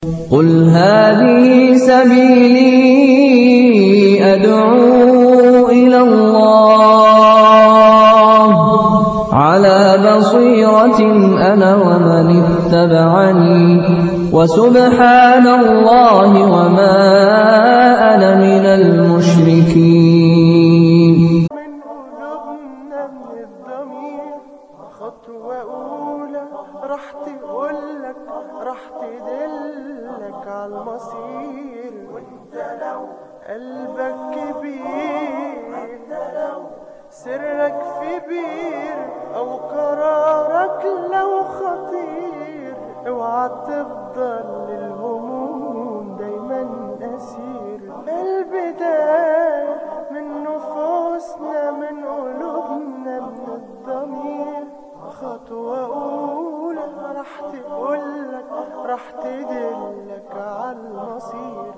قل هذه سبيلي أدعو إلى الله على بصيرة أنا ومن اتبعني وسبحان الله وما أنا من المشركين من قلوبنا من الضمير خطوة أولى راح تقولك راح تدلك على المصير وانت لو قلبك كبير وانت لو سرك في بير أو قرارك لو خطير اوعى تفضل للهموم دايما أسير البداية من نفوسنا من قلوبنا من الضمير خطوة أولى راح تقولك راح تدلك على المصير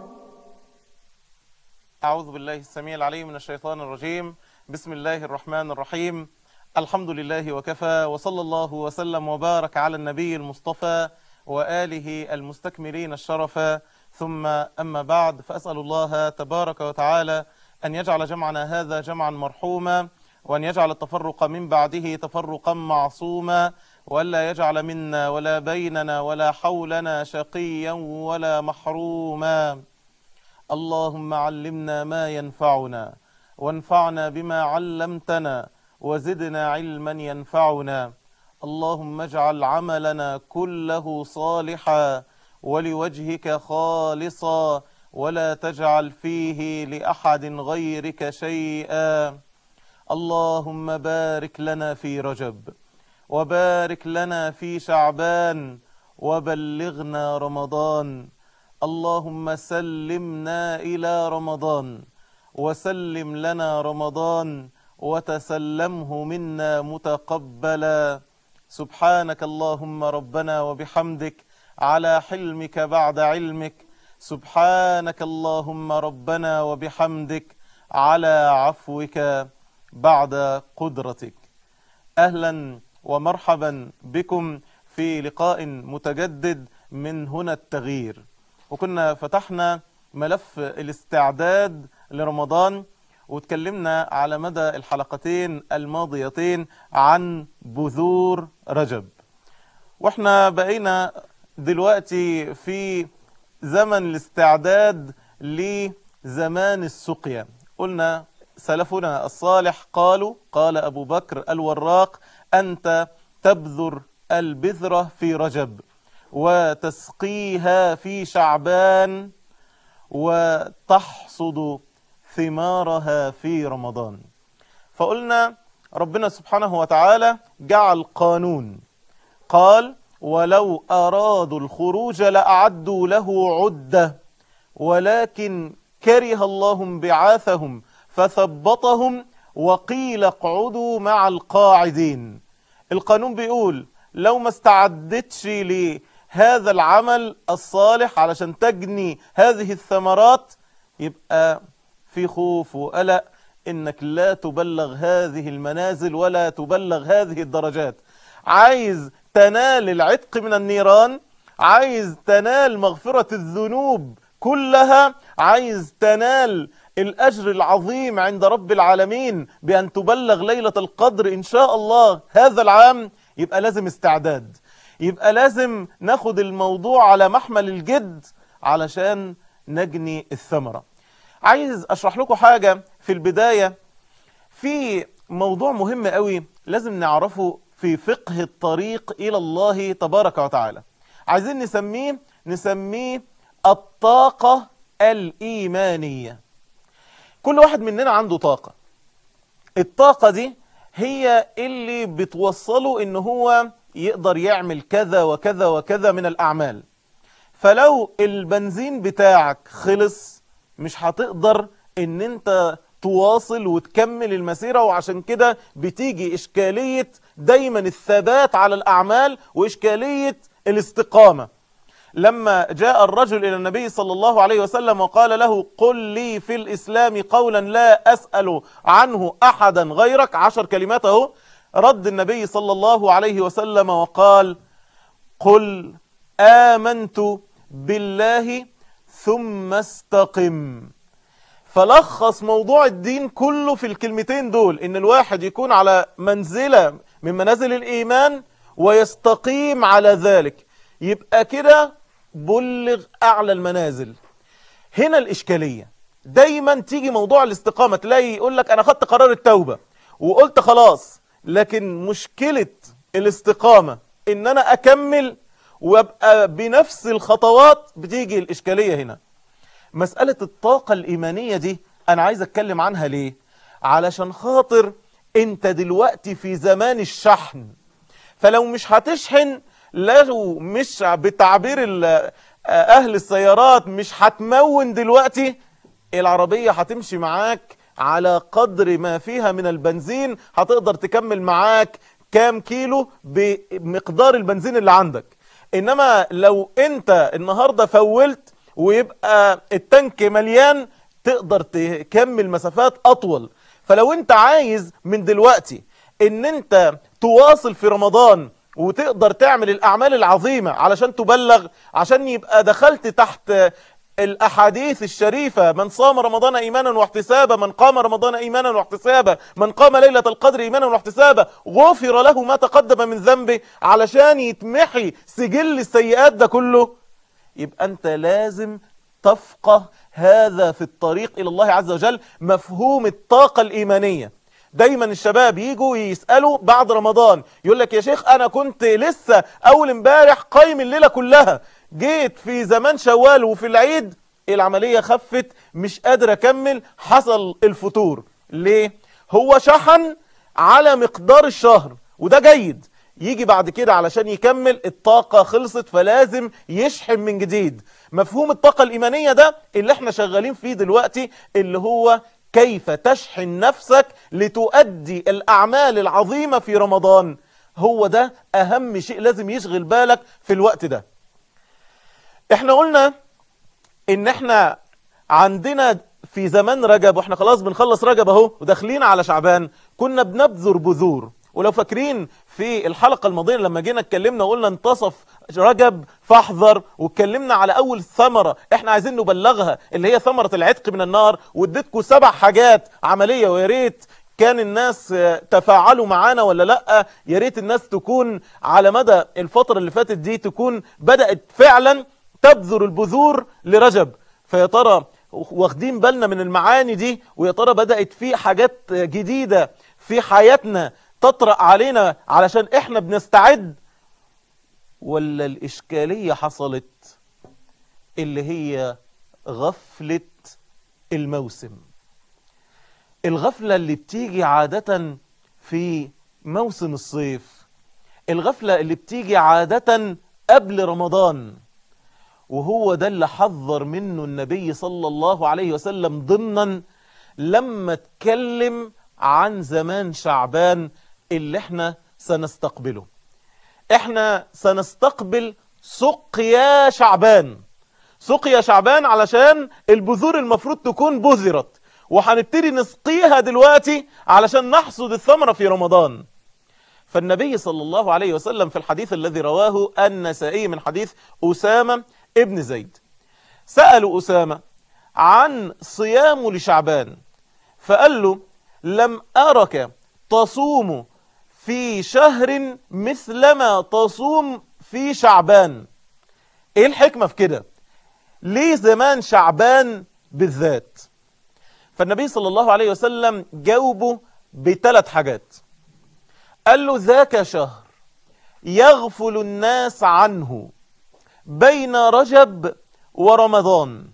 أعوذ بالله السميع العليم من الشيطان الرجيم بسم الله الرحمن الرحيم الحمد لله وكفى وصلى الله وسلم وبارك على النبي المصطفى وآله المستكملين الشرفا ثم أما بعد فأسأل الله تبارك وتعالى أن يجعل جمعنا هذا جمعا مرحوما وأن يجعل التفرق من بعده تفرقا معصوما وألا يجعل منا ولا بيننا ولا حولنا شقيا ولا محروما اللهم علمنا ما ينفعنا وانفعنا بما علمتنا وزدنا علما ينفعنا اللهم اجعل عملنا كله صالحا ولوجهك خالصا ولا تجعل فيه لأحد غيرك شيئا اللهم بارك لنا في رجب وبارك لنا في شعبان وبلغنا رمضان اللهم سلمنا إلى رمضان وسلم لنا رمضان وتسلمه منا متقبلا سبحانك اللهم ربنا وبحمدك على حلمك بعد علمك سبحانك اللهم ربنا وبحمدك على عفوك بعد قدرتك أهلا ومرحبا بكم في لقاء متجدد من هنا التغيير وكنا فتحنا ملف الاستعداد لرمضان وتكلمنا على مدى الحلقتين الماضيتين عن بذور رجب واحنا بقينا دلوقتي في زمن الاستعداد لزمان السقيا قلنا سلفنا الصالح قالوا قال أبو بكر الوراق أنت تبذر البذرة في رجب وتسقيها في شعبان وتحصد ثمارها في رمضان فقلنا ربنا سبحانه وتعالى جعل قانون قال ولو أرادوا الخروج لأعدوا له عدة ولكن كره الله بعاثهم فثبطهم وقيل اقعدوا مع القاعدين القانون بيقول لو ما استعدتش لهذا العمل الصالح علشان تجني هذه الثمرات يبقى في خوف وقلق انك لا تبلغ هذه المنازل ولا تبلغ هذه الدرجات عايز تنال العتق من النيران عايز تنال مغفرة الذنوب كلها عايز تنال الأجر العظيم عند رب العالمين بأن تبلغ ليلة القدر إن شاء الله هذا العام يبقى لازم استعداد يبقى لازم ناخد الموضوع على محمل الجد علشان نجني الثمرة عايز أشرح لكم حاجة في البداية في موضوع مهم قوي لازم نعرفه في فقه الطريق إلى الله تبارك وتعالى عايزين نسميه نسميه الطاقة الإيمانية كل واحد مننا عنده طاقة الطاقة دي هي اللي بتوصله ان هو يقدر يعمل كذا وكذا وكذا من الأعمال فلو البنزين بتاعك خلص مش هتقدر ان انت تواصل وتكمل المسيرة وعشان كده بتيجي إشكالية دايما الثبات على الأعمال وإشكالية الاستقامة لما جاء الرجل إلى النبي صلى الله عليه وسلم وقال له قل لي في الإسلام قولا لا أسأل عنه أحدا غيرك عشر كلمات اهو رد النبي صلى الله عليه وسلم وقال قل آمنت بالله ثم استقم فلخص موضوع الدين كله في الكلمتين دول ان الواحد يكون على منزلة من منازل الايمان ويستقيم على ذلك يبقى كده بلغ اعلى المنازل هنا الاشكالية دايما تيجي موضوع الاستقامة تلاقي يقول لك انا خدت قرار التوبة وقلت خلاص لكن مشكلة الاستقامة ان انا اكمل وابقى بنفس الخطوات بتيجي الاشكالية هنا مسألة الطاقة الإيمانية دي أنا عايز أتكلم عنها ليه؟ علشان خاطر أنت دلوقتي في زمان الشحن فلو مش هتشحن لو مش بتعبير ال- أهل السيارات مش هتمون دلوقتي العربية هتمشي معاك على قدر ما فيها من البنزين هتقدر تكمل معاك كام كيلو بمقدار البنزين اللي عندك انما لو انت النهاردة فولت ويبقى التانك مليان تقدر تكمل مسافات اطول فلو انت عايز من دلوقتي ان انت تواصل في رمضان وتقدر تعمل الاعمال العظيمة علشان تبلغ عشان يبقى دخلت تحت الاحاديث الشريفة من صام رمضان ايمانا واحتسابا من قام رمضان ايمانا واحتسابا من قام ليلة القدر ايمانا واحتسابا غفر له ما تقدم من ذنبه علشان يتمحي سجل السيئات ده كله يبقى انت لازم تفقه هذا في الطريق الى الله عز وجل مفهوم الطاقة الايمانية دايما الشباب يجوا يسألوا بعد رمضان يقول لك يا شيخ انا كنت لسه اول امبارح قايم الليلة كلها جيت في زمان شوال وفي العيد العملية خفت مش قادر اكمل حصل الفتور ليه هو شحن على مقدار الشهر وده جيد يجي بعد كده علشان يكمل الطاقة خلصت فلازم يشحن من جديد مفهوم الطاقة الإيمانية ده اللي احنا شغالين فيه دلوقتي اللي هو كيف تشحن نفسك لتؤدي الأعمال العظيمة في رمضان هو ده أهم شيء لازم يشغل بالك في الوقت ده احنا قلنا ان احنا عندنا في زمان رجب واحنا خلاص بنخلص رجب اهو وداخلين على شعبان كنا بنبذر بذور ولو فاكرين في الحلقة الماضية لما جينا اتكلمنا وقلنا انتصف رجب فاحذر واتكلمنا على اول ثمرة احنا عايزين نبلغها اللي هي ثمرة العتق من النار واديتكم سبع حاجات عملية ويا ريت كان الناس تفاعلوا معانا ولا لا يا ريت الناس تكون على مدى الفترة اللي فاتت دي تكون بدأت فعلا تبذر البذور لرجب فيا ترى واخدين بالنا من المعاني دي ويا ترى بدأت في حاجات جديدة في حياتنا تطرأ علينا علشان احنا بنستعد ولا الإشكالية حصلت اللي هي غفلة الموسم الغفلة اللي بتيجي عادة في موسم الصيف الغفلة اللي بتيجي عادة قبل رمضان وهو ده اللي حذر منه النبي صلى الله عليه وسلم ضمنا لما اتكلم عن زمان شعبان اللي احنا سنستقبله احنا سنستقبل سقيا شعبان سقيا شعبان علشان البذور المفروض تكون بذرت وهنبتدي نسقيها دلوقتي علشان نحصد الثمرة في رمضان فالنبي صلى الله عليه وسلم في الحديث الذي رواه النسائي من حديث أسامة ابن زيد سألوا أسامة عن صيامه لشعبان فقال له لم أرك تصوم في شهر مثلما تصوم في شعبان ايه الحكمة في كده ليه زمان شعبان بالذات فالنبي صلى الله عليه وسلم جاوبه بثلاث حاجات قال له ذاك شهر يغفل الناس عنه بين رجب ورمضان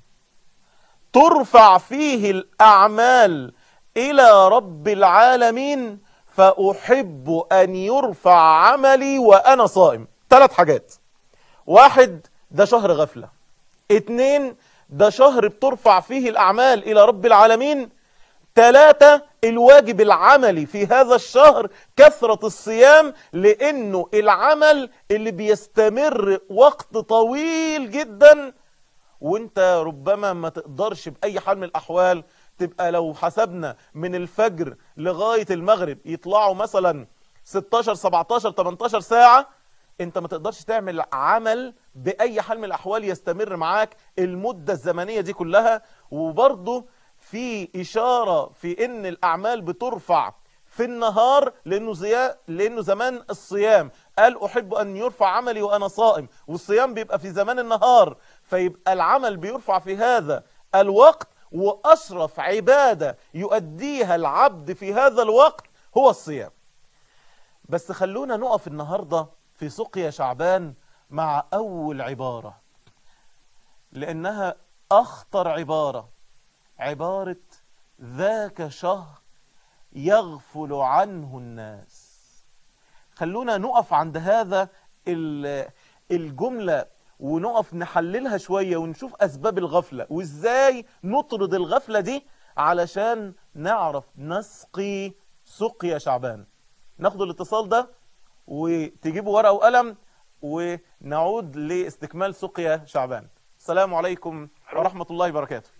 ترفع فيه الأعمال إلى رب العالمين فأحب أن يرفع عملي وأنا صائم ثلاث حاجات واحد ده شهر غفلة اتنين ده شهر بترفع فيه الأعمال إلى رب العالمين ثلاثة الواجب العملي في هذا الشهر كثرة الصيام لأنه العمل اللي بيستمر وقت طويل جدا وانت ربما ما تقدرش بأي حال من الأحوال تبقى لو حسبنا من الفجر لغاية المغرب يطلعوا مثلا 16 17 18 ساعة انت ما تقدرش تعمل عمل باي حال من الاحوال يستمر معاك المده الزمنيه دي كلها وبرضه في اشاره في ان الاعمال بترفع في النهار لانه زيا لانه زمان الصيام قال احب ان يرفع عملي وانا صائم والصيام بيبقى في زمان النهار فيبقى العمل بيرفع في هذا الوقت واشرف عباده يؤديها العبد في هذا الوقت هو الصيام بس خلونا نقف النهارده في سقيا شعبان مع اول عباره لانها اخطر عباره عباره ذاك شهر يغفل عنه الناس خلونا نقف عند هذا ال- الجملة ونقف نحللها شوية ونشوف أسباب الغفلة وإزاي نطرد الغفلة دي علشان نعرف نسقي سقيا شعبان ناخد الاتصال ده وتجيبوا ورقة وقلم ونعود لاستكمال سقيا شعبان السلام عليكم ورحمة الله وبركاته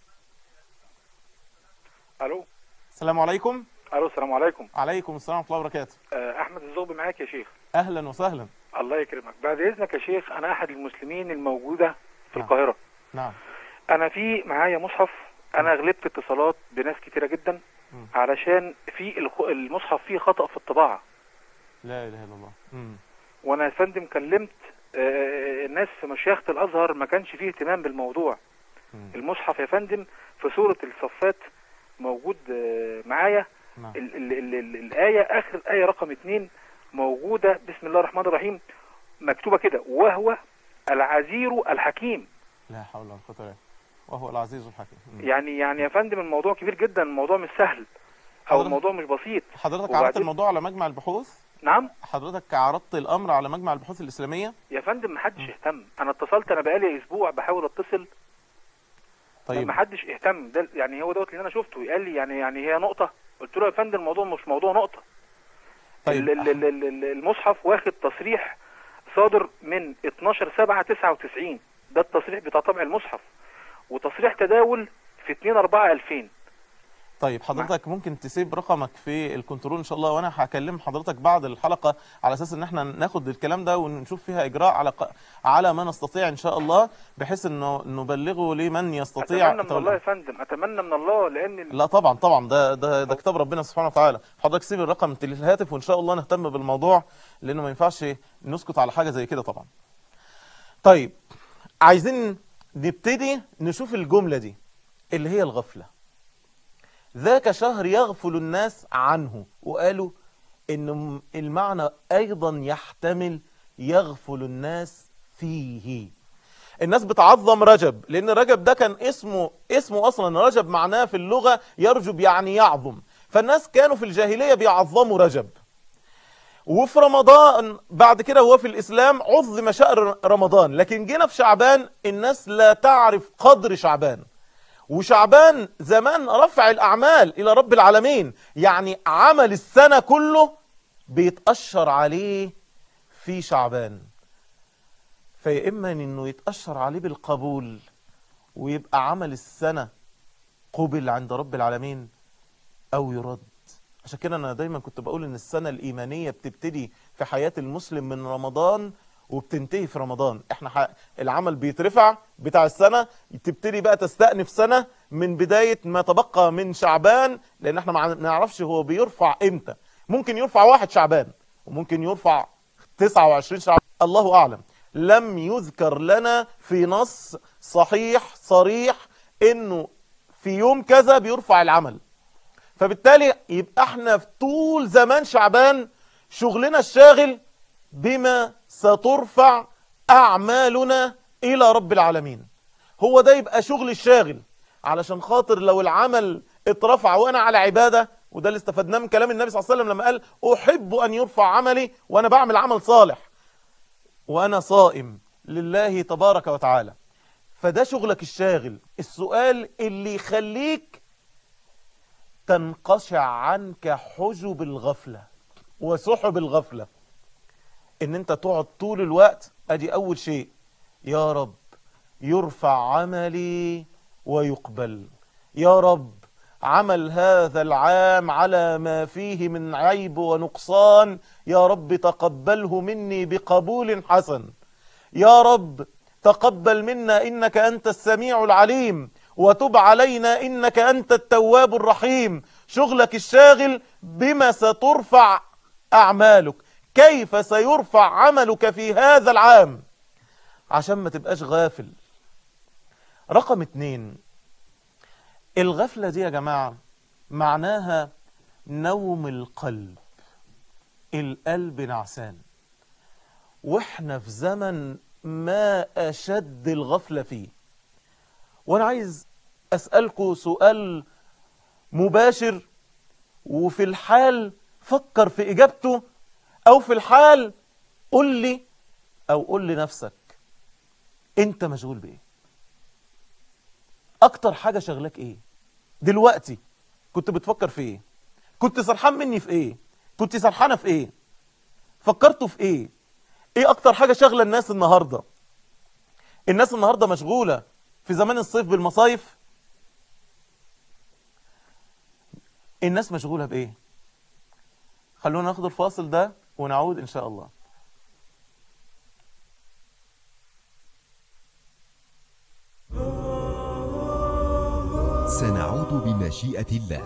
الو السلام عليكم الو السلام عليكم عليكم السلام ورحمة الله وبركاته آه، احمد الزغبي معاك يا شيخ أهلا وسهلا الله يكرمك بعد اذنك يا شيخ انا احد المسلمين الموجوده في نعم. القاهره نعم انا في معايا مصحف انا غلبت اتصالات بناس كتيره جدا مم. علشان في الخ- المصحف فيه خطا في الطباعه لا إله إلا الله مم. وانا يا فندم كلمت آه، الناس في مشيخه الازهر ما كانش فيه اهتمام بالموضوع مم. المصحف يا فندم في سوره الصفات موجود آه، معايا نعم ال ال ال ال الآية آخر آية رقم اتنين موجودة بسم الله الرحمن الرحيم مكتوبة كده وهو العزير الحكيم لا حول ولا قوة إلا بالله وهو العزيز الحكيم مم. يعني يعني يا فندم الموضوع كبير جدا الموضوع مش سهل أو حضرتك- الموضوع مش بسيط حضرتك وبعدين- عرضت الموضوع على مجمع البحوث نعم حضرتك عرضت الأمر على مجمع البحوث الإسلامية يا فندم محدش اهتم أنا اتصلت أنا بقالي أسبوع بحاول أتصل طيب ما حدش اهتم ده يعني هو دوت اللي أنا شفته قال لي يعني يعني هي نقطة قلت له يا فندم الموضوع مش موضوع نقطة طيب ال- ال- ال- ال- المصحف واخد تصريح صادر من 12 7 99 ده التصريح بتاع طبع المصحف وتصريح تداول في 2 4 2000 طيب حضرتك ممكن تسيب رقمك في الكنترول ان شاء الله وانا هكلم حضرتك بعد الحلقه على اساس ان احنا ناخد الكلام ده ونشوف فيها اجراء على ق... على ما نستطيع ان شاء الله بحيث انه نبلغه لمن يستطيع اتمنى من الله يا فندم اتمنى من الله لان ال- لا طبعا طبعا ده ده ده كتاب ربنا سبحانه وتعالى حضرتك سيب الرقم في الهاتف وان شاء الله نهتم بالموضوع لانه ما ينفعش نسكت على حاجه زي كده طبعا طيب عايزين نبتدي نشوف الجمله دي اللي هي الغفله ذاك شهر يغفل الناس عنه وقالوا ان المعنى ايضا يحتمل يغفل الناس فيه الناس بتعظم رجب لان رجب ده كان اسمه اسمه اصلا رجب معناه في اللغه يرجب يعني يعظم فالناس كانوا في الجاهليه بيعظموا رجب وفي رمضان بعد كده هو في الاسلام عظم شهر رمضان لكن جينا في شعبان الناس لا تعرف قدر شعبان وشعبان زمان رفع الاعمال الى رب العالمين يعني عمل السنه كله بيتاشر عليه في شعبان فيا اما انه يتاشر عليه بالقبول ويبقى عمل السنه قبل عند رب العالمين او يرد عشان كده انا دايما كنت بقول ان السنه الايمانيه بتبتدي في حياه المسلم من رمضان وبتنتهي في رمضان احنا ح... العمل بيترفع بتاع السنه تبتدي بقى تستأنف سنه من بدايه ما تبقى من شعبان لان احنا ما نعرفش هو بيرفع امتى ممكن يرفع واحد شعبان وممكن يرفع 29 شعبان الله اعلم لم يذكر لنا في نص صحيح صريح انه في يوم كذا بيرفع العمل فبالتالي يبقى احنا في طول زمان شعبان شغلنا الشاغل بما سترفع اعمالنا الى رب العالمين هو ده يبقى شغل الشاغل علشان خاطر لو العمل اترفع وانا على عباده وده اللي استفدناه من كلام النبي صلى الله عليه وسلم لما قال احب ان يرفع عملي وانا بعمل عمل صالح وانا صائم لله تبارك وتعالى فده شغلك الشاغل السؤال اللي يخليك تنقشع عنك حجب الغفلة وسحب الغفلة ان انت تقعد طول الوقت ادي اول شيء يا رب يرفع عملي ويقبل يا رب عمل هذا العام على ما فيه من عيب ونقصان يا رب تقبله مني بقبول حسن يا رب تقبل منا إنك أنت السميع العليم وتب علينا إنك أنت التواب الرحيم شغلك الشاغل بما سترفع أعمالك كيف سيرفع عملك في هذا العام عشان ما تبقاش غافل رقم اتنين الغفلة دي يا جماعة معناها نوم القلب القلب نعسان واحنا في زمن ما أشد الغفلة فيه وانا عايز أسألكوا سؤال مباشر وفي الحال فكر في إجابته أو في الحال قل لي أو قل لنفسك أنت مشغول بإيه أكتر حاجة شغلك إيه دلوقتي كنت بتفكر في إيه كنت سرحان مني في إيه كنت سرحانة في إيه فكرتوا في إيه إيه أكتر حاجة شغلة الناس النهاردة الناس النهاردة مشغولة في زمان الصيف بالمصايف الناس مشغولة بإيه خلونا ناخد الفاصل ده ونعود إن شاء الله سنعود بمشيئة الله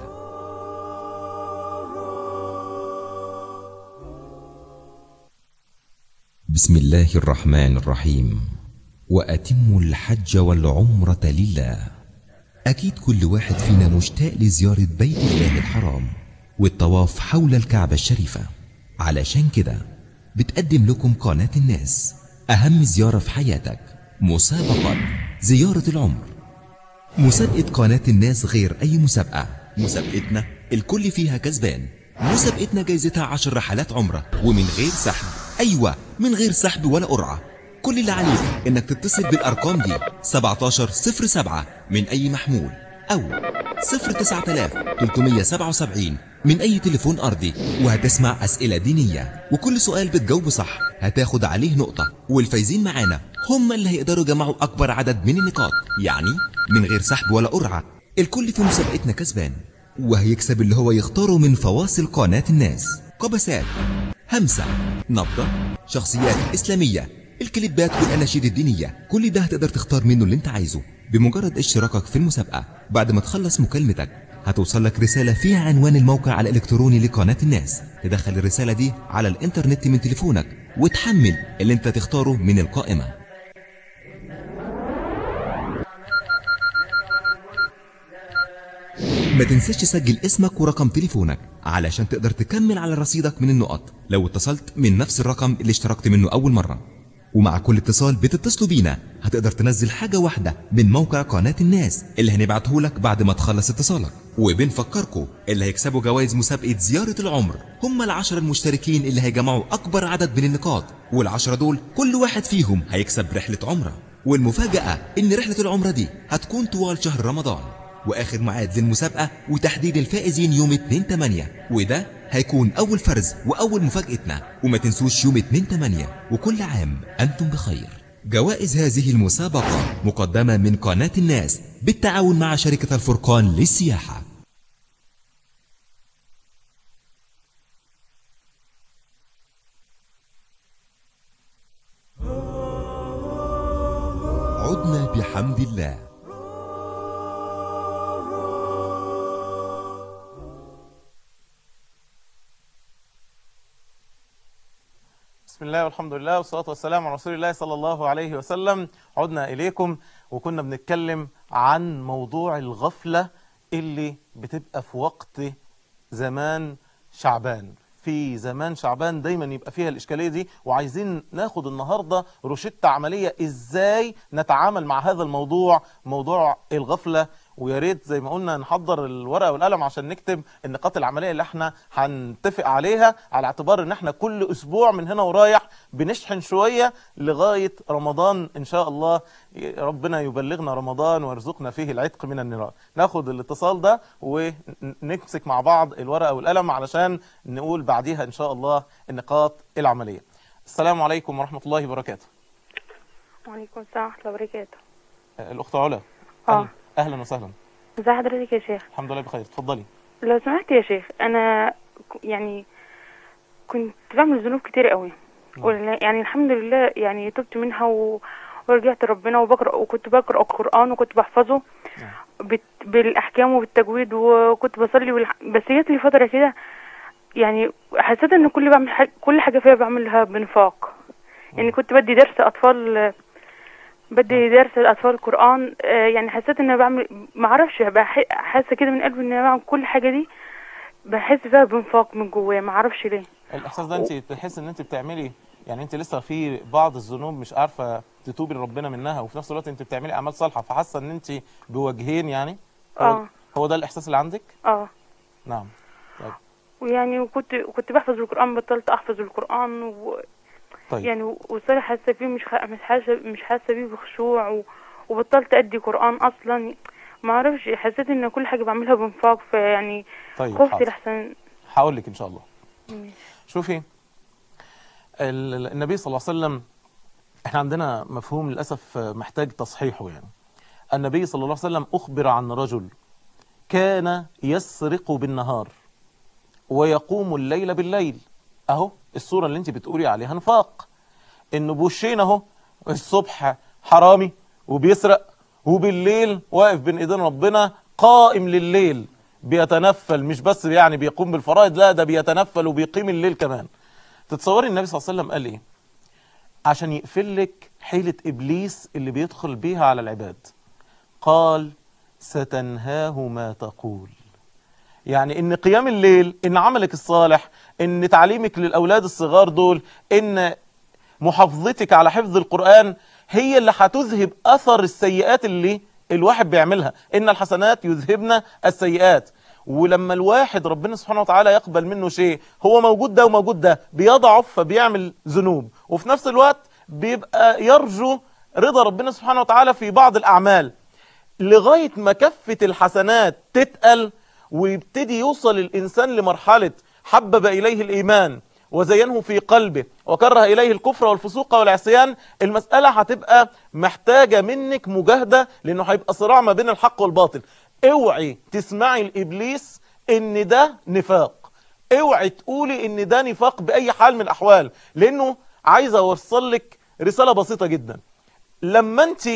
بسم الله الرحمن الرحيم وأتموا الحج والعمرة لله أكيد كل واحد فينا مشتاق لزيارة بيت الله الحرام والطواف حول الكعبة الشريفة علشان كده بتقدم لكم قناة الناس أهم زيارة في حياتك مسابقة زيارة العمر مسابقة قناة الناس غير أي مسابقة مسابقتنا الكل فيها كسبان مسابقتنا جايزتها عشر رحلات عمرة ومن غير سحب أيوة من غير سحب ولا قرعة كل اللي عليك إنك تتصل بالأرقام دي 1707 من أي محمول أو 09377 من أي تليفون أرضي وهتسمع أسئلة دينية وكل سؤال بتجاوبه صح هتاخد عليه نقطة والفايزين معانا هم اللي هيقدروا يجمعوا أكبر عدد من النقاط يعني من غير سحب ولا قرعة الكل في مسابقتنا كسبان وهيكسب اللي هو يختاره من فواصل قناة الناس قبسات همسة نبضة شخصيات إسلامية الكليبات والأناشيد الدينية كل ده هتقدر تختار منه اللي انت عايزه بمجرد اشتراكك في المسابقة بعد ما تخلص مكالمتك هتوصل لك رسالة فيها عنوان الموقع الإلكتروني لقناة الناس تدخل الرسالة دي على الإنترنت من تليفونك وتحمل اللي انت تختاره من القائمة ما تنساش تسجل اسمك ورقم تليفونك علشان تقدر تكمل على رصيدك من النقط لو اتصلت من نفس الرقم اللي اشتركت منه أول مرة ومع كل اتصال بتتصلوا بينا هتقدر تنزل حاجة واحدة من موقع قناة الناس اللي هنبعته لك بعد ما تخلص اتصالك وبنفكركم اللي هيكسبوا جوائز مسابقة زيارة العمر هم العشرة المشتركين اللي هيجمعوا أكبر عدد من النقاط والعشرة دول كل واحد فيهم هيكسب رحلة عمرة والمفاجأة إن رحلة العمرة دي هتكون طوال شهر رمضان واخر ميعاد للمسابقه وتحديد الفائزين يوم 2 8 وده هيكون اول فرز واول مفاجاتنا وما تنسوش يوم 2 8 وكل عام انتم بخير جوائز هذه المسابقه مقدمه من قناه الناس بالتعاون مع شركه الفرقان للسياحه عدنا بحمد الله بسم الله والحمد لله والصلاة والسلام على رسول الله صلى الله عليه وسلم عدنا إليكم وكنا بنتكلم عن موضوع الغفلة اللي بتبقى في وقت زمان شعبان في زمان شعبان دايما يبقى فيها الإشكالية دي وعايزين ناخد النهاردة روشتة عملية إزاي نتعامل مع هذا الموضوع موضوع الغفلة ويا ريت زي ما قلنا نحضر الورقه والقلم عشان نكتب النقاط العمليه اللي احنا هنتفق عليها على اعتبار ان احنا كل اسبوع من هنا ورايح بنشحن شويه لغايه رمضان ان شاء الله ربنا يبلغنا رمضان ويرزقنا فيه العتق من النيران ناخد الاتصال ده ونمسك مع بعض الورقه والقلم علشان نقول بعديها ان شاء الله النقاط العمليه السلام عليكم ورحمه الله وبركاته وعليكم السلام ورحمة الله وبركاته الاخت علا اه اهلا وسهلا ازي حضرتك يا شيخ الحمد لله بخير اتفضلي لو سمحت يا شيخ انا ك- يعني كنت بعمل ذنوب كتير قوي ولا- يعني الحمد لله يعني تبت منها و... ورجعت ربنا وبقرا وكنت بقرا القران وكنت بحفظه بت... بالاحكام وبالتجويد وكنت بصلي والح... بس جات لي فتره كده يعني حسيت ان كل بعمل حاجة كل حاجه فيها بعملها بنفاق يعني كنت بدي درس اطفال بدي درس الاطفال القران آه، يعني حسيت ان أنا بعمل ما اعرفش بح- حاسه كده من قلبي ان انا بعمل كل حاجه دي بحس فيها بنفاق من جوايا ما اعرفش ليه الاحساس ده انت بتحس ان انت بتعملي يعني انت لسه في بعض الذنوب مش عارفه تتوبي لربنا منها وفي نفس الوقت انت بتعملي اعمال صالحه فحاسه ان انت بوجهين يعني هو, اه هو ده الاحساس اللي عندك اه نعم طيب ويعني وكنت كنت بحفظ القران بطلت احفظ القران و طيب يعني وصار حاسه فيه مش خ... مش حاسه مش حاسه بيه بخشوع و... وبطلت ادي قران اصلا ما اعرفش حسيت ان كل حاجه بعملها بنفاق فيعني طيب خفت حاضر. لحسن هقول لك ان شاء الله شوفي ال- ال- النبي صلى الله عليه وسلم احنا عندنا مفهوم للاسف محتاج تصحيحه يعني النبي صلى الله عليه وسلم اخبر عن رجل كان يسرق بالنهار ويقوم الليل بالليل اهو الصوره اللي انت بتقولي عليها نفاق انه بوشين اهو الصبح حرامي وبيسرق وبالليل واقف بين ايدين ربنا قائم لليل بيتنفل مش بس يعني بيقوم بالفرائض لا ده بيتنفل وبيقيم الليل كمان تتصوري النبي صلى الله عليه وسلم قال ايه عشان يقفل لك حيلة ابليس اللي بيدخل بيها على العباد قال ستنهاه ما تقول يعني ان قيام الليل ان عملك الصالح ان تعليمك للاولاد الصغار دول ان محافظتك على حفظ القرآن هي اللي هتذهب أثر السيئات اللي الواحد بيعملها إن الحسنات يذهبن السيئات ولما الواحد ربنا سبحانه وتعالى يقبل منه شيء هو موجود ده وموجود ده بيضعف فبيعمل ذنوب وفي نفس الوقت بيبقى يرجو رضا ربنا سبحانه وتعالى في بعض الأعمال لغاية ما كفة الحسنات تتقل ويبتدي يوصل الإنسان لمرحلة حبب إليه الإيمان وزينه في قلبه وكره إليه الكفر والفسوق والعصيان المسألة هتبقى محتاجة منك مجاهدة لأنه هيبقى صراع ما بين الحق والباطل اوعي تسمعي الإبليس إن ده نفاق اوعي تقولي إن ده نفاق بأي حال من الأحوال لأنه عايز أوصل لك رسالة بسيطة جدا لما أنت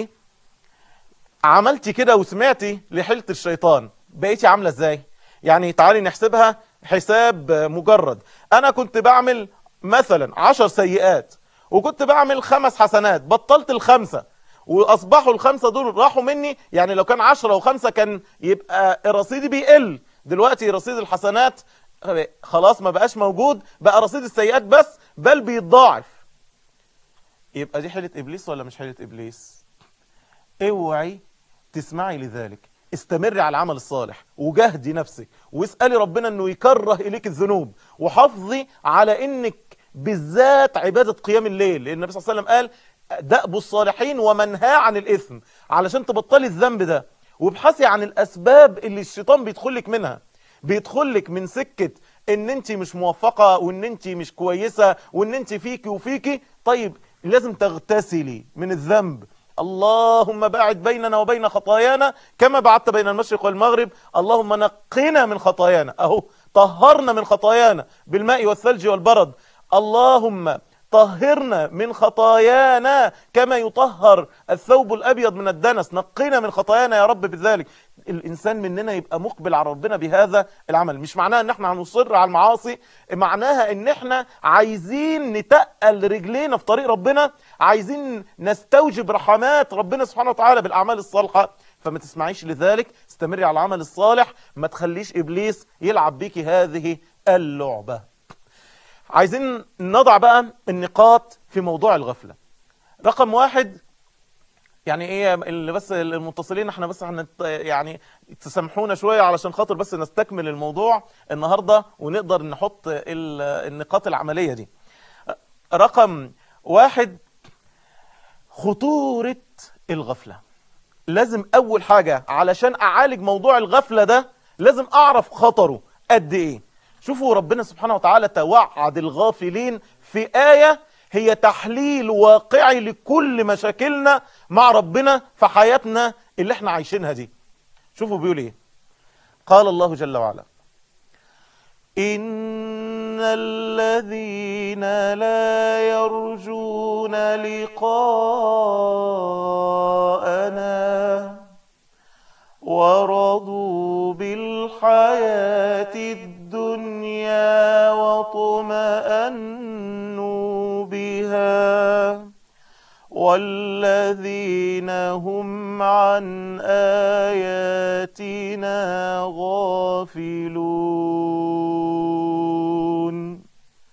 عملتي كده وسمعتي لحيلة الشيطان بقيتي عاملة ازاي يعني تعالي نحسبها حساب مجرد انا كنت بعمل مثلا عشر سيئات وكنت بعمل خمس حسنات بطلت الخمسة واصبحوا الخمسة دول راحوا مني يعني لو كان عشرة وخمسة كان يبقى رصيدي بيقل دلوقتي رصيد الحسنات خلاص ما بقاش موجود بقى رصيد السيئات بس بل بيتضاعف يبقى دي حيلة ابليس ولا مش حيلة ابليس اوعي تسمعي لذلك استمري على العمل الصالح وجهدي نفسك واسألي ربنا انه يكره اليك الذنوب وحافظي على انك بالذات عبادة قيام الليل لان النبي صلى الله عليه وسلم قال دأب الصالحين ومنهى عن الإثم علشان تبطلي الذنب ده وابحثي عن الأسباب اللي الشيطان بيدخلك منها بيدخلك من سكة ان انت مش موفقة وان انت مش كويسة وان انت فيكي وفيكي طيب لازم تغتسلي من الذنب اللهم باعد بيننا وبين خطايانا كما بعدت بين المشرق والمغرب اللهم نقنا من خطايانا اهو طهرنا من خطايانا بالماء والثلج والبرد اللهم طهرنا من خطايانا كما يطهر الثوب الأبيض من الدنس نقينا من خطايانا يا رب بذلك الإنسان مننا يبقى مقبل على ربنا بهذا العمل مش معناها ان احنا هنصر على المعاصي معناها ان احنا عايزين نتقل رجلينا في طريق ربنا عايزين نستوجب رحمات ربنا سبحانه وتعالى بالأعمال الصالحة فما تسمعيش لذلك استمري على العمل الصالح ما تخليش إبليس يلعب بيكي هذه اللعبة عايزين نضع بقى النقاط في موضوع الغفلة رقم واحد يعني ايه اللي بس المتصلين احنا بس هنت يعني تسامحونا شوية علشان خاطر بس نستكمل الموضوع النهاردة ونقدر نحط النقاط العملية دي رقم واحد خطورة الغفلة لازم اول حاجة علشان اعالج موضوع الغفلة ده لازم اعرف خطره قد ايه شوفوا ربنا سبحانه وتعالى توعد الغافلين في آية هي تحليل واقعي لكل مشاكلنا مع ربنا في حياتنا اللي احنا عايشينها دي شوفوا بيقول ايه قال الله جل وعلا إن الذين لا يرجون لقاءنا ورضوا بالحياة الدنيا واطمأنوا بها والذين هم عن آياتنا غافلون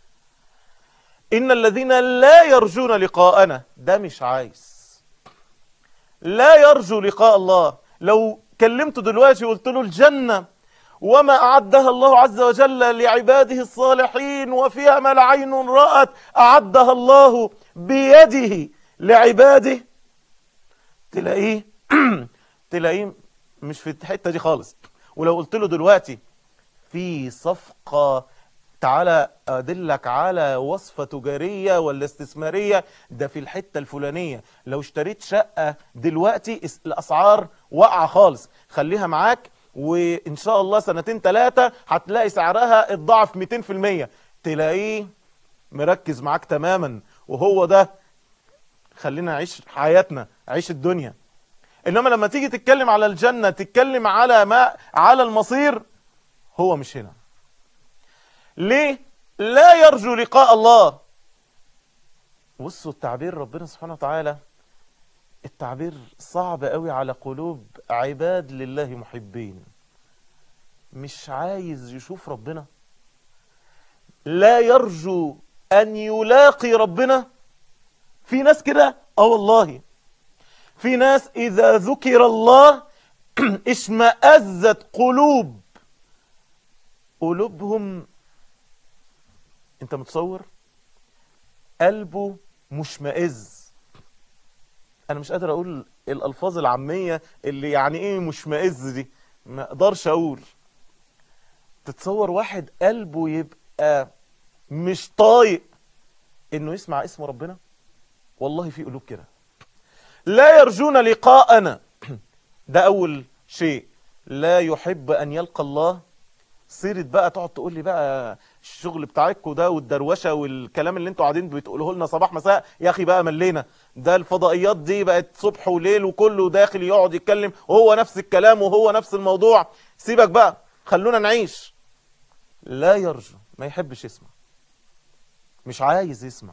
إن الذين لا يرجون لقاءنا ده مش عايز لا يرجو لقاء الله لو كلمته دلوقتي وقلت له الجنة وما أعدها الله عز وجل لعباده الصالحين وفيها ما لا عين رأت أعدها الله بيده لعباده تلاقيه تلاقيه مش في الحتة دي خالص ولو قلت له دلوقتي في صفقة تعالى أدلك على وصفة تجارية ولا استثمارية ده في الحتة الفلانية لو اشتريت شقة دلوقتي اس- الأسعار واقعة خالص خليها معاك وإن شاء الله سنتين ثلاثة هتلاقي سعرها اتضاعف 200% تلاقيه مركز معاك تماما وهو ده خلينا نعيش حياتنا عيش الدنيا انما لما تيجي تتكلم على الجنة تتكلم على ما على المصير هو مش هنا ليه لا يرجو لقاء الله بصوا التعبير ربنا سبحانه وتعالى التعبير صعب قوي على قلوب عباد لله محبين مش عايز يشوف ربنا لا يرجو ان يلاقي ربنا في ناس كده اه والله في ناس اذا ذكر الله اشمأزت قلوب قلوبهم انت متصور قلبه مشمئز انا مش قادر اقول الالفاظ العاميه اللي يعني ايه مشمئز دي ما اقدرش اقول تتصور واحد قلبه يبقى مش طايق انه يسمع اسم ربنا والله في قلوب كده لا يرجون لقاءنا ده اول شيء لا يحب ان يلقى الله سيرة بقى تقعد تقول لي بقى الشغل بتاعكوا ده والدروشه والكلام اللي انتوا قاعدين بتقولوه لنا صباح مساء يا اخي بقى ملينا ده الفضائيات دي بقت صبح وليل وكله داخل يقعد يتكلم وهو نفس الكلام وهو نفس الموضوع سيبك بقى خلونا نعيش لا يرجو ما يحبش يسمع مش عايز يسمع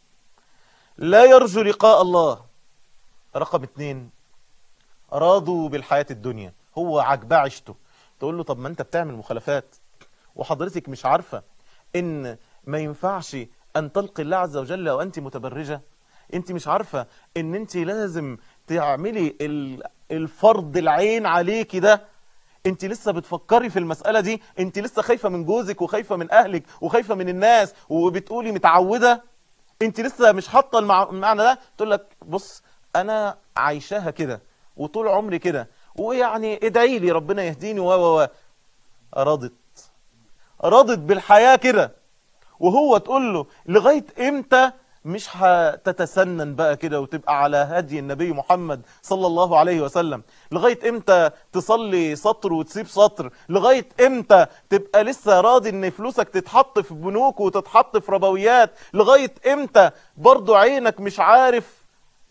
لا يرجو لقاء الله رقم اتنين راضوا بالحياة الدنيا هو عجباه عيشته تقول له طب ما انت بتعمل مخالفات وحضرتك مش عارفة ان ما ينفعش ان تلقي الله عز وجل وانت متبرجة انت مش عارفة ان انت لازم تعملي ال- الفرض العين عليكي ده انت لسه بتفكري في المسألة دي انت لسه خايفة من جوزك وخايفة من اهلك وخايفة من الناس وبتقولي متعودة انت لسه مش حاطة المع- المعنى ده تقول لك بص انا عايشاها كده وطول عمري كده ويعني ادعي لي ربنا يهديني و و و رضت رضت بالحياة كده وهو تقول له لغاية امتى مش هتتسنن بقى كده وتبقى على هدي النبي محمد صلى الله عليه وسلم لغاية امتى تصلي سطر وتسيب سطر لغاية امتى تبقى لسه راضي ان فلوسك تتحط في بنوك وتتحط في ربويات لغاية امتى برضو عينك مش عارف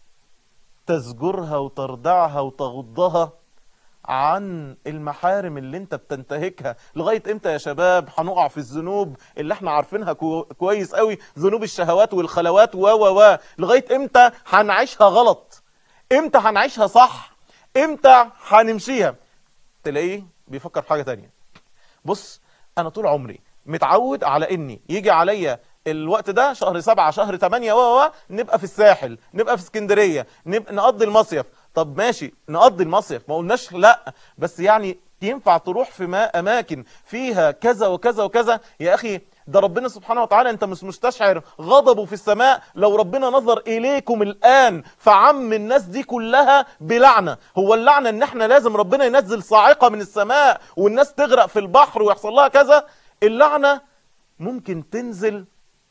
تزجرها وتردعها وتغضها عن المحارم اللي انت بتنتهكها لغاية امتى يا شباب هنقع في الذنوب اللي احنا عارفينها كو كويس قوي ذنوب الشهوات والخلوات و و و لغاية امتى هنعيشها غلط امتى هنعيشها صح امتى هنمشيها تلاقيه بيفكر في حاجة تانية بص انا طول عمري متعود على اني يجي عليا الوقت ده شهر سبعة شهر تمانية و و نبقى في الساحل نبقى في اسكندرية نبقى نقضي المصيف طب ماشي نقضي المصيف ما قلناش لا بس يعني ينفع تروح في ما اماكن فيها كذا وكذا وكذا يا اخي ده ربنا سبحانه وتعالى انت مش مستشعر غضبه في السماء لو ربنا نظر اليكم الان فعم الناس دي كلها بلعنة هو اللعنة ان احنا لازم ربنا ينزل صاعقة من السماء والناس تغرق في البحر ويحصل لها كذا اللعنة ممكن تنزل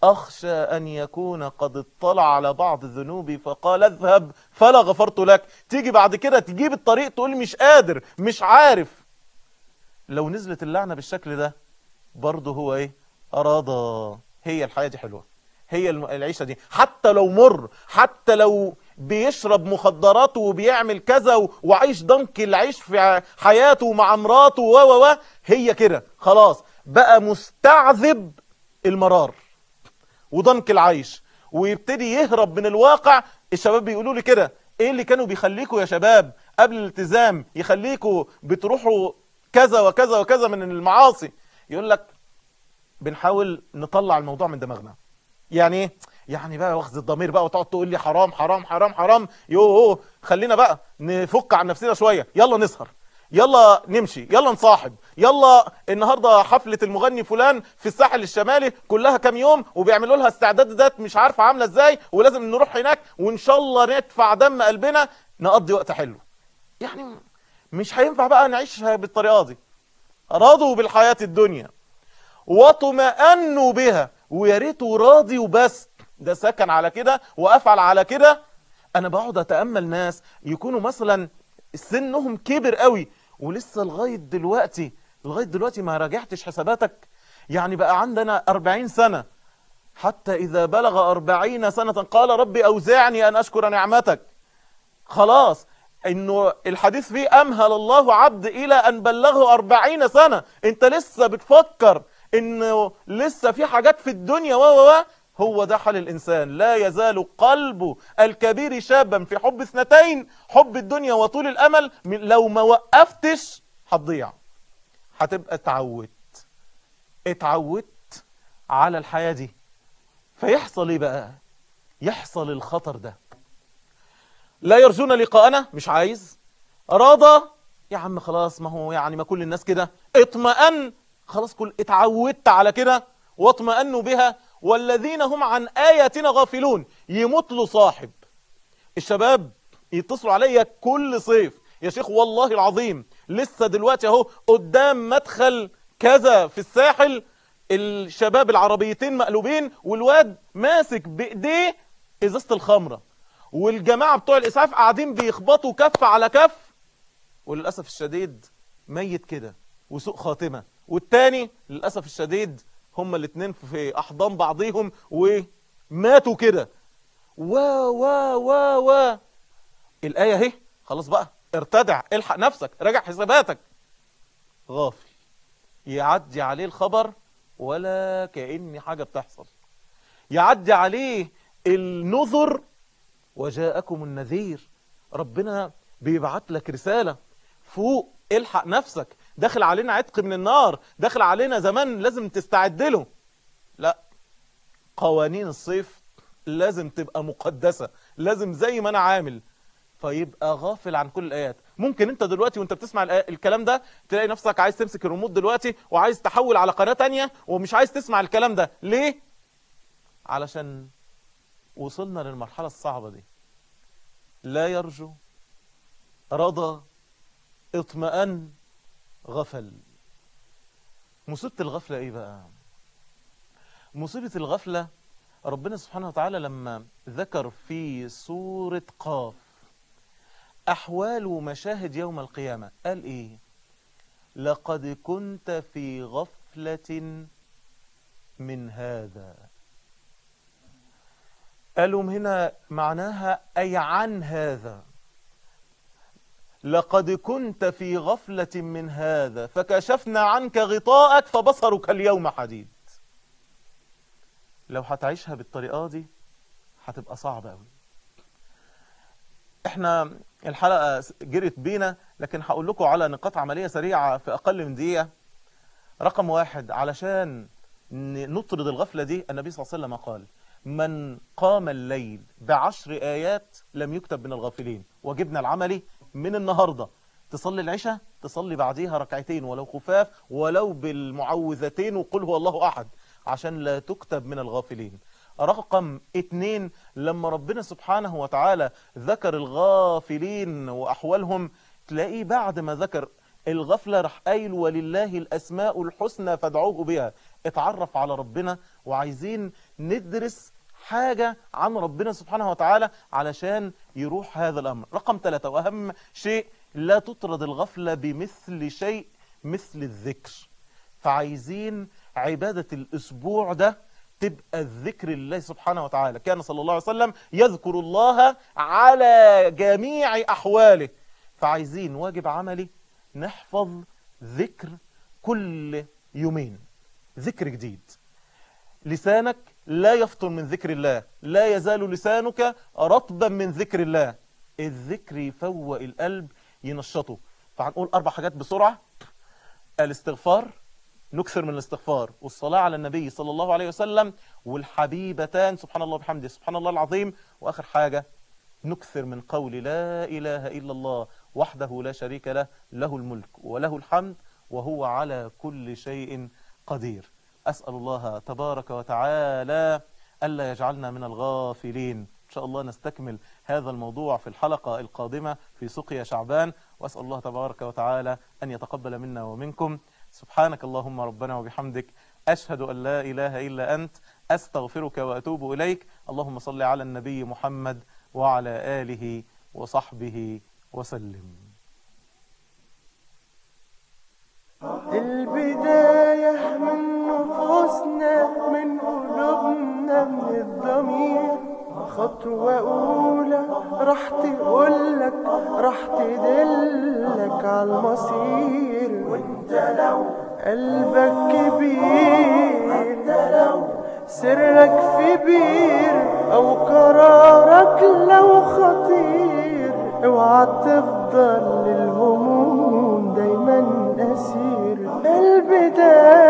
أخشى أن يكون قد اطلع على بعض ذنوبي فقال اذهب فلا غفرت لك تيجي بعد كده تجيب الطريق تقول مش قادر مش عارف لو نزلت اللعنة بالشكل ده برضه هو ايه أراد هي الحياة دي حلوة هي الم- العيشة دي حتى لو مر حتى لو بيشرب مخدرات وبيعمل كذا و- وعيش ضنك العيش في ع- حياته مع مراته و و و هي كده خلاص بقى مستعذب المرار وضنك العيش ويبتدي يهرب من الواقع الشباب بيقولوا لي كده ايه اللي كانوا بيخليكوا يا شباب قبل الالتزام يخليكوا بتروحوا كذا وكذا وكذا من المعاصي يقول لك بنحاول نطلع الموضوع من دماغنا يعني ايه يعني بقى واخذ الضمير بقى وتقعد تقول لي حرام حرام حرام حرام يوه خلينا بقى نفك عن نفسنا شويه يلا نسهر يلا نمشي يلا نصاحب يلا النهارده حفله المغني فلان في الساحل الشمالي كلها كام يوم وبيعملوا لها استعدادات مش عارفه عامله ازاي ولازم نروح هناك وان شاء الله ندفع دم قلبنا نقضي وقت حلو يعني مش هينفع بقى نعيشها بالطريقه دي رضوا بالحياه الدنيا واطمأنوا بها ويا ريته راضي وبس ده سكن على كده وافعل على كده انا بقعد اتامل ناس يكونوا مثلا سنهم كبر قوي ولسه لغايه دلوقتي لغايه دلوقتي ما راجعتش حساباتك يعني بقى عندنا 40 سنه حتى اذا بلغ 40 سنه قال ربي اوزعني ان اشكر نعمتك خلاص انه الحديث فيه امهل الله عبد الى ان بلغه أربعين سنة انت لسه بتفكر انه لسه في حاجات في الدنيا و و و هو ده حال الانسان لا يزال قلبه الكبير شابا في حب اثنتين حب الدنيا وطول الامل من- لو ما وقفتش هتضيع هتبقى اتعودت اتعودت على الحياة دي فيحصل ايه بقى يحصل الخطر ده لا يرجون لقاءنا مش عايز راضى يا عم خلاص ما هو يعني ما كل الناس كده اطمأن خلاص كل اتعودت على كده واطمأنوا بها والذين هم عن آياتنا غافلون يموت له صاحب الشباب يتصلوا عليا كل صيف يا شيخ والله العظيم لسه دلوقتي اهو قدام مدخل كذا في الساحل الشباب العربيتين مقلوبين والواد ماسك بايديه ازازه الخمره والجماعه بتوع الاسعاف قاعدين بيخبطوا كف على كف وللاسف الشديد ميت كده وسوء خاتمه والتاني للاسف الشديد هما الاتنين في احضان بعضيهم وماتوا كده و و و و الايه اهي خلاص بقى ارتدع الحق نفسك راجع حساباتك غافل يعدي عليه الخبر ولا كأن حاجة بتحصل يعدي عليه النذر وجاءكم النذير ربنا بيبعت لك رسالة فوق الحق نفسك داخل علينا عتق من النار داخل علينا زمان لازم تستعد له لا قوانين الصيف لازم تبقى مقدسة لازم زي ما انا عامل فيبقى غافل عن كل الايات ممكن انت دلوقتي وانت بتسمع الآ- الكلام ده تلاقي نفسك عايز تمسك الريموت دلوقتي وعايز تحول على قناة تانية ومش عايز تسمع الكلام ده ليه علشان وصلنا للمرحلة الصعبة دي لا يرجو رضى اطمأن غفل مصيبة الغفلة ايه بقى مصيبة الغفلة ربنا سبحانه وتعالى لما ذكر في سورة قاف أحوال ومشاهد يوم القيامة قال إيه لقد كنت في غفلة من هذا قالوا هنا معناها أي عن هذا لقد كنت في غفلة من هذا فكشفنا عنك غطاءك فبصرك اليوم حديد لو هتعيشها بالطريقة دي هتبقى صعبة قوي احنا الحلقة جرت بينا لكن هقول لكم على نقاط عملية سريعة في أقل من دقيقة رقم واحد علشان ن- نطرد الغفلة دي النبي صلى الله عليه وسلم قال من قام الليل بعشر آيات لم يكتب من الغافلين وجبنا العملي من النهاردة تصلي العشاء تصلي بعديها ركعتين ولو خفاف ولو بالمعوذتين وقل هو الله أحد عشان لا تكتب من الغافلين رقم اتنين لما ربنا سبحانه وتعالى ذكر الغافلين وأحوالهم تلاقيه بعد ما ذكر الغفلة راح قايل ولله الأسماء الحسنى فادعوه بها اتعرف على ربنا وعايزين ندرس حاجة عن ربنا سبحانه وتعالى علشان يروح هذا الأمر رقم ثلاثة وأهم شيء لا تطرد الغفلة بمثل شيء مثل الذكر فعايزين عبادة الأسبوع ده تبقى الذكر لله سبحانه وتعالى كان صلى الله عليه وسلم يذكر الله على جميع أحواله فعايزين واجب عملي نحفظ ذكر كل يومين ذكر جديد لسانك لا يفطر من ذكر الله لا يزال لسانك رطبا من ذكر الله الذكر يفوق القلب ينشطه فهنقول أربع حاجات بسرعة الاستغفار نكثر من الاستغفار والصلاة على النبي صلى الله عليه وسلم والحبيبتان سبحان الله بحمده سبحان الله العظيم وآخر حاجة نكثر من قول لا إله إلا الله وحده لا شريك له له الملك وله الحمد وهو على كل شيء قدير أسأل الله تبارك وتعالى ألا يجعلنا من الغافلين إن شاء الله نستكمل هذا الموضوع في الحلقة القادمة في سقيا شعبان وأسأل الله تبارك وتعالى أن يتقبل منا ومنكم سبحانك اللهم ربنا وبحمدك أشهد أن لا إله إلا أنت أستغفرك وأتوب إليك اللهم صل على النبي محمد وعلى آله وصحبه وسلم البداية من نفوسنا من قلوبنا من الضمير خطوة أولى راح تقولك راح تدلك على المصير وانت لو قلبك كبير وانت لو سرك في بير أو قرارك لو خطير اوعى تفضل للهموم دايما أسير البداية